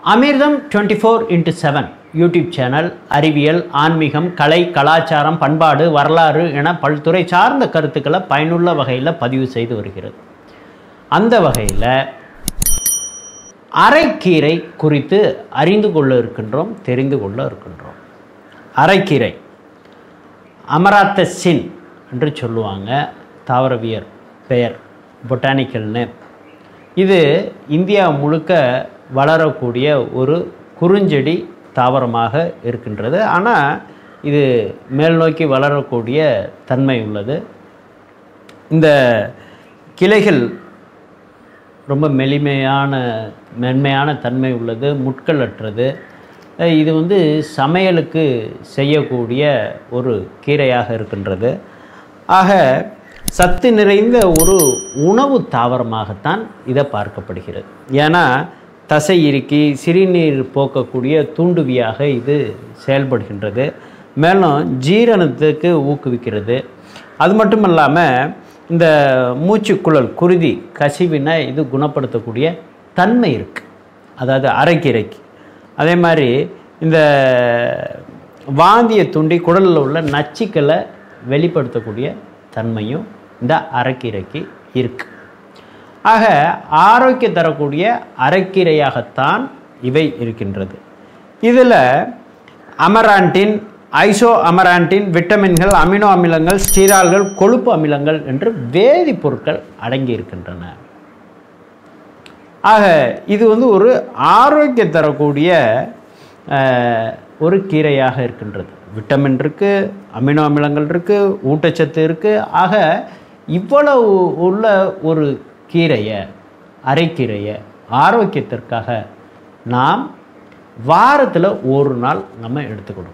அமிர்தம் twenty four into seven YouTube channel அறிவியல் ஆன்மீகம் கலை கலாச்சாரம் பண்பாடு வரலாறு என பல்துறை சார்ந்த கருத்துக்களை பயனுள்ள வகையில் பதிவு செய்து வருகிறது அந்த வகையில் அரைக்கீரை குறித்து அறிந்து கொள்ள இருக்கின்றோம் தெரிந்து கொள்ள இருக்கின்றோம் அரைக்கீரை அமராத்தசின் என்று சொல்லுவாங்க தாவரவியர் பெயர் பொட்டானிக்கல் நேம் இது இந்தியா முழுக்க வளரக்கூடிய ஒரு குறுஞ்செடி தாவரமாக இருக்கின்றது ஆனால் இது மேல் நோக்கி வளரக்கூடிய தன்மை உள்ளது இந்த கிளைகள் ரொம்ப மெலிமையான மென்மையான தன்மை உள்ளது முட்கள் அற்றது அஹ் இது வந்து சமையலுக்கு செய்யக்கூடிய ஒரு கீரையாக இருக்கின்றது ஆக சத்து நிறைந்த ஒரு உணவு தாவரமாகத்தான் இதை பார்க்கப்படுகிறது ஏன்னா தசை இறுக்கி சிறுநீர் போக்கக்கூடிய தூண்டுவியாக இது செயல்படுகின்றது மேலும் ஜீரணத்துக்கு ஊக்குவிக்கிறது அது மட்டும் இல்லாமல் இந்த மூச்சுக்குழல் குருதி கசிவினை இது குணப்படுத்தக்கூடிய தன்மை இருக்குது அதாவது அரைக்கீரைக்கு அதே மாதிரி இந்த வாந்தியை தூண்டி குடலில் உள்ள நச்சுக்களை வெளிப்படுத்தக்கூடிய தன்மையும் இந்த அரைக்கீரைக்கு இருக்குது ஆக ஆரோக்கியம் தரக்கூடிய அரைக்கீரையாகத்தான் இவை இருக்கின்றது இதில் அமரான்டின் ஐசோ அமரான்டின் விட்டமின்கள் அமினோ அமிலங்கள் ஸ்டீரால்கள் கொழுப்பு அமிலங்கள் என்று வேதிப்பொருட்கள் அடங்கி இருக்கின்றன ஆக இது வந்து ஒரு ஆரோக்கியம் தரக்கூடிய அஹ், ஒரு கீரையாக இருக்கின்றது விட்டமின் இருக்குது அமினோ அமிலங்கள் இருக்குது ஊட்டச்சத்து இருக்குது ஆக இவ்வளவு உள்ள ஒரு கீரையை அரைக்கீரையை ஆரோக்கியத்திற்காக நாம் வாரத்தில் ஒரு நாள் நம்ம எடுத்துக்கணும்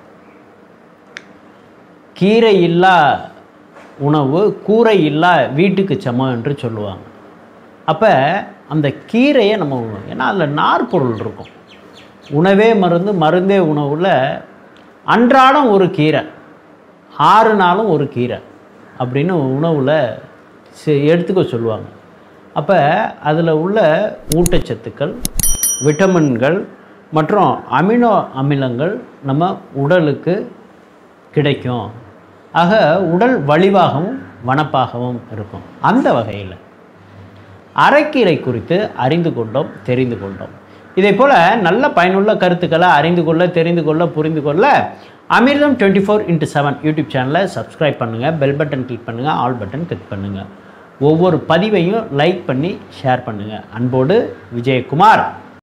கீரை இல்லா உணவு கூரை இல்லா வீட்டுக்கு சமம் என்று சொல்லுவாங்க அப்போ அந்த கீரையை நம்ம உண்ணணும் ஏன்னா அதில் நார் பொருள் இருக்கும் உணவே மருந்து மருந்தே உணவில் அன்றாடம் ஒரு கீரை ஆறு நாளும் ஒரு கீரை அப்படின்னு உணவில் செ- எடுத்துக்க சொல்லுவாங்க அப்போ அதில் உள்ள ஊட்டச்சத்துக்கள் விட்டமின்கள் மற்றும் அமினோ அமிலங்கள் நம்ம உடலுக்கு கிடைக்கும் ஆக உடல் வலிவாகவும் வனப்பாகவும் இருக்கும் அந்த வகையில் அரைக்கீரை குறித்து அறிந்து கொண்டோம் தெரிந்து கொண்டோம் இதே போல் நல்ல பயனுள்ள கருத்துக்களை அறிந்து கொள்ள தெரிந்து கொள்ள புரிந்து கொள்ள Amirtham twenty four into seven YouTube சேனலை சப்ஸ்கிரைப் பண்ணுங்கள் பெல் பட்டன் கிளிக் பண்ணுங்கள் ஆல் பட்டன் கிளிக் பண்ணுங்கள் ஒவ்வொரு பதிவையும் லைக் பண்ணி ஷேர் பண்ணுங்கள் அன்போடு விஜயகுமார்